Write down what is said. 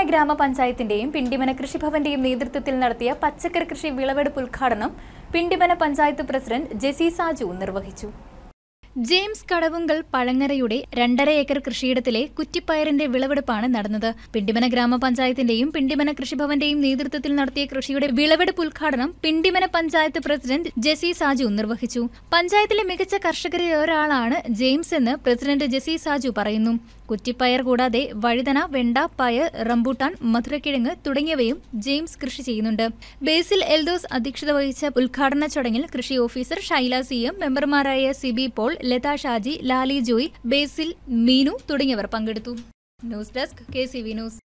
ഗ്രാമപഞ്ചായത്തിന്റെയും പിണ്ടിമന കൃഷിഭവന്റെയും നേതൃത്വത്തിൽ നടത്തിയ പച്ചക്കറി കൃഷി വിളവെടുപ്പ് ഉദ്ഘാടനം പിണ്ടിമന പഞ്ചായത്ത് പ്രസിഡന്റ് ജെസി സാജു നിർവഹിച്ചു ജെയിംസ് കടവുങ്കൽ പഴങ്ങരയുടെ രണ്ടര ഏക്കർ കൃഷിയിടത്തിലെ കുറ്റിപ്പയറിന്റെ വിളവെടുപ്പാണ് നടന്നത് പിണ്ടിമന ഗ്രാമപഞ്ചായത്തിന്റെയും പിണ്ടിമന കൃഷിഭവന്റെയും നേതൃത്വത്തിൽ നടത്തിയ കൃഷിയുടെ വിളവെടുപ്പ് ഉദ്ഘാടനം പിണ്ടിമന പഞ്ചായത്ത് പ്രസിഡന്റ് ജെസി സാജു നിർവഹിച്ചു പഞ്ചായത്തിലെ മികച്ച കർഷകരിൽ ഒരാളാണ് ജെയിംസ് എന്ന് പ്രസിഡന്റ് ജെസി സാജു പറയുന്നു കുറ്റിപ്പയർ കൂടാതെ വഴുതന വെണ്ട പയർ റംബൂട്ടാൻ മധുരക്കിഴങ്ങ് തുടങ്ങിയവയും ജെയിംസ് കൃഷി ചെയ്യുന്നുണ്ട് ബേസിൽ എൽദോസ് അധ്യക്ഷത വഹിച്ച ഉദ്ഘാടന ചടങ്ങിൽ കൃഷി ഓഫീസർ ഷൈല സി എം മെമ്പർമാരായ സിബി പോൾ ലത ഷാജി ലാലി ജോയ് ബേസിൽ മീനു തുടങ്ങിയവർ പങ്കെടുത്തു news desk K C V news